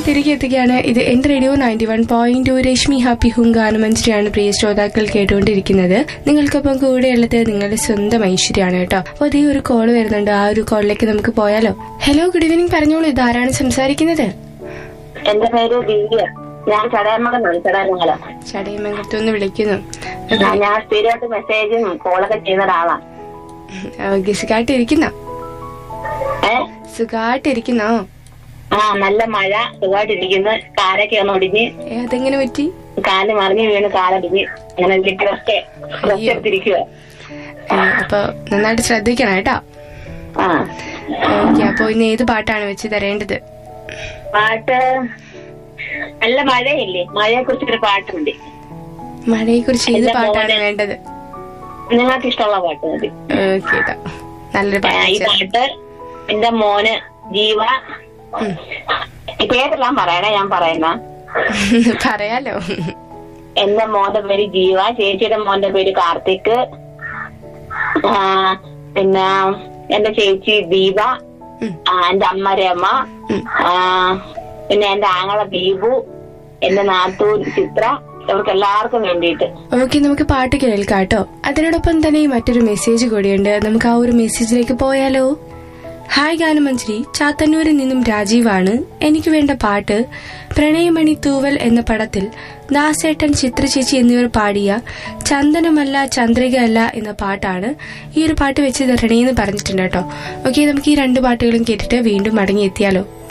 തിരികെ എത്തുകയാണ് ഇത് എന്റെ radio ninety one point two Rashmi happy ഹും ഗാനമഞ്ജരിയാണ് പ്രിയ ശ്രോതാക്കൾ കേട്ടുകൊണ്ടിരിക്കുന്നത് നിങ്ങൾക്കൊപ്പം കൂടെയുള്ളത് നിങ്ങളുടെ സ്വന്തം ഐശ്വര്യാണ് കേട്ടോ അപ്പൊ അതേ ഒരു കോൾ വരുന്നുണ്ട് ആ ഒരു കോളിലേക്ക് നമുക്ക് പോയാലോ ഹലോ ഗുഡ് ഈവനിങ് പറഞ്ഞോളൂ ഇതാരാണ് സംസാരിക്കുന്നത് എന്റെ പേര് ദിവ്യ ഞാൻ ചടയമംഗലാണ് ചടയമംഗലം ചടയമംഗലത്ത് നിന്ന് വിളിക്കുന്നു ആ, ഞാൻ സ്ഥിരമായിട്ട് മെസ്സേജും കോളൊക്കെ ചെയ്യുന്ന ഒരാളാ ഓക്കെ സുഖമായിട്ടിരിക്കുന്നോ ഏ സുഖമായിട്ടിരിക്കുന്നോ ആ നല്ല മഴ സുഖമായിട്ടിരിക്കുന്നു കാലൊക്കെ ഒന്ന് ഒടിഞ്ഞ് ഏ അതെങ്ങനെ പറ്റി കാല് മറിഞ്ഞു വീണ് കാലൊടിഞ്ഞ് അങ്ങനെ വീട്ടിലൊക്കെ റെസ്റ്റ് എടുത്തിരിക്കുക ഏ, അപ്പൊ നന്നായിട്ട് ശ്രദ്ധിക്കണം കേട്ടോ ആ ഓക്കെ അപ്പൊ ഇന്ന് ഏത് പാട്ടാണ് വെച്ച് തരേണ്ടത് പാട്ട് നല്ല മഴയില്ലേ മഴയെ കുറിച്ചൊരു പാട്ടുണ്ട് മഴയെ കുറിച്ച് ഏത് എന്റെ പാട്ടാണ് മോനെ- വേണ്ടത് നിങ്ങൾക്ക് ഇഷ്ടമുള്ള പാട്ട് മതി ഓക്കെ കേട്ടോ നല്ലൊരു ആ, ഈ പാട്ട് പാട്ട് എന്റെ മോന് ജീവ ഉം. ഈ പേരെല്ലാം പറയണേ ഞാൻ പറയുന്ന പറയാലോ എന്റെ മോന്റെ പേര് ജീവ ചേച്ചിയുടെ മോന്റെ പേര് കാർത്തിക് ആ, പിന്നെ എന്റെ ചേച്ചി ദീപ ഉം. ആ, എന്റെ അമ്മ രമ ഉം. ആ, പിന്നെ എന്റെ ആങ്ങളെ ദീപു എന്റെ നാത്തൂർ ചിത്ര ഇവർക്ക് എല്ലാവർക്കും വേണ്ടിയിട്ട് ഓക്കെ നമുക്ക് പാട്ട് കേൾക്കാം കേട്ടോ അതിനോടൊപ്പം തന്നെ മറ്റൊരു മെസ്സേജ് കൂടിയുണ്ട് നമുക്ക് ആ ഒരു മെസ്സേജിലേക്ക് പോയാലോ ഹായ് ഗാനമഞ്ജരി ചാത്തന്നൂരിൽ നിന്നും രാജീവാണ് എനിക്ക് വേണ്ട പാട്ട് പ്രണയമണി തൂവൽ എന്ന പടത്തിൽ ദാസേട്ടൻ ചിത്രചേച്ചി എന്നിവർ പാടിയ ചന്ദനമല്ല ചന്ദ്രിക അല്ല എന്ന പാട്ടാണ് ഈ ഒരു പാട്ട് വെച്ച് തരണേന്ന് പറഞ്ഞിട്ടുണ്ട് കേട്ടോ ഓക്കെ നമുക്ക് ഈ രണ്ട് പാട്ടുകളും കേട്ടിട്ട് വീണ്ടും മടങ്ങി എത്തിയാലോ